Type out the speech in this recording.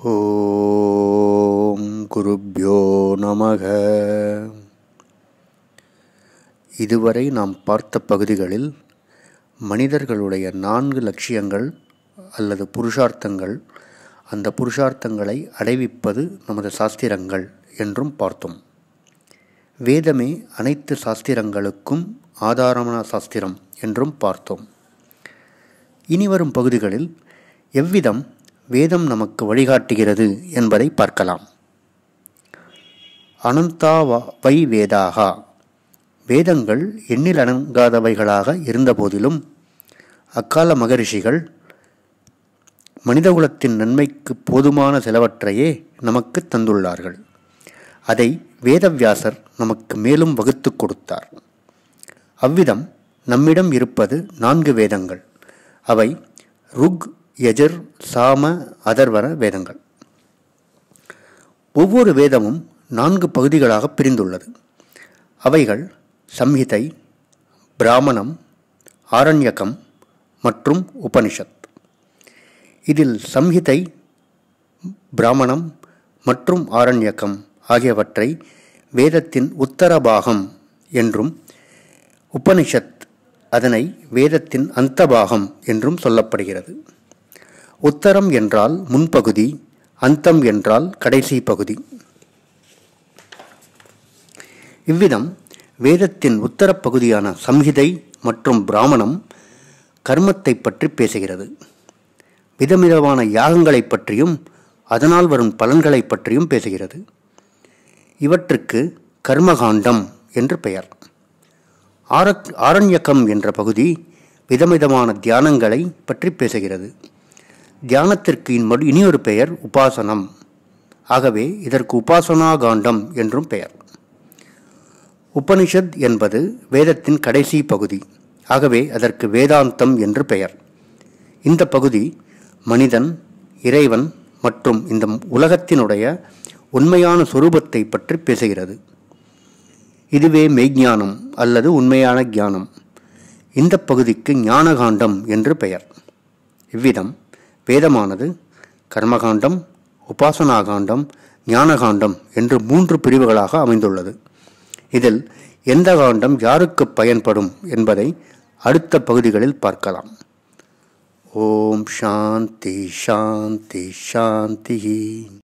ஓம் குருப்யோ நமக இதுவரை நாம் பார்த்த பகுதிகளில் மனிதர்களுடைய நான்கு லட்சியங்கள் அல்லது புருஷார்த்தங்கள் அந்த புருஷார்த்தங்களை அடைவிப்பது நமது சாஸ்திரங்கள் என்றும் பார்த்தோம் வேதமே அனைத்து சாஸ்திரங்களுக்கும் ஆதாரமான சாஸ்திரம் என்றும் பார்த்தோம் இனிவரும் பகுதிகளில் எவ்விதம் வேதம் நமக்கு வழிகாட்டுகிறது என்பதை பார்க்கலாம் அனந்தா வை வேதாகா வேதங்கள் எண்ணில் அடங்காதவைகளாக இருந்தபோதிலும் அக்கால மகரிஷிகள் மனிதகுலத்தின் நன்மைக்கு போதுமான சிலவற்றையே நமக்கு தந்துள்ளார்கள் அதை வேதவியாசர் நமக்கு மேலும் வகுத்து கொடுத்தார் அவ்விதம் நம்மிடம் இருப்பது நான்கு வேதங்கள் அவை ருக் யஜுர் சாம அதர்வன வேதங்கள் ஒவ்வொரு வேதமும் நான்கு பகுதிகளாக பிரிந்துள்ளது அவைகள் சம்ஹிதை பிராமணம் ஆரண்யகம் மற்றும் உபனிஷத் இதில் சம்ஹிதை பிராமணம் மற்றும் ஆரண்யகம் ஆகியவற்றை வேதத்தின் உத்தரபாகம் என்றும் உபனிஷத் அதனை வேதத்தின் அந்தபாகம் என்றும் சொல்லப்படுகிறது உத்தரம் என்றால் முன்பகுதி அந்தம் என்றால் கடைசி பகுதி இவ்விதம் வேதத்தின் உத்தரப் பகுதியான சம்ஹிதை மற்றும் பிராமணம் கர்மத்தை பற்றி பேசுகிறது விதவிதமான யாகங்களை பற்றியும் அதனால் வரும் பலன்களை பற்றியும் பேசுகிறது இவற்றுக்கு கர்மகாண்டம் என்று பெயர் ஆர ஆரண்யக்கம் என்ற பகுதி விதவிதமான தியானங்களை பற்றி பேசுகிறது தியானத்திற்கு இன்மொழி இனியொரு பெயர் உபாசனம் ஆகவே இதற்கு உபாசனா காண்டம் என்றும் பெயர் உபனிஷத் என்பது வேதத்தின் கடைசி பகுதி ஆகவே அதற்கு வேதாந்தம் என்று பெயர் இந்த பகுதி மனிதன் இறைவன் மற்றும் இந்த உலகத்தினுடைய உண்மையான சொரூபத்தை பற்றி பேசுகிறது இதுவே மெய்ஞானம் அல்லது உண்மையான ஞானம் இந்த பகுதிக்கு ஞானகாண்டம் என்று பெயர் இவ்விதம் வேதமானது கர்மகாண்டம் உபாசனாகாண்டம் ஞானகாண்டம் என்று மூன்று பிரிவுகளாக அமைந்துள்ளது இதில் எந்த காண்டம் யாருக்கு பயன்படும் என்பதை அடுத்த பகுதிகளில் பார்க்கலாம் ஓம் சாந்தி சாந்தி சாந்தி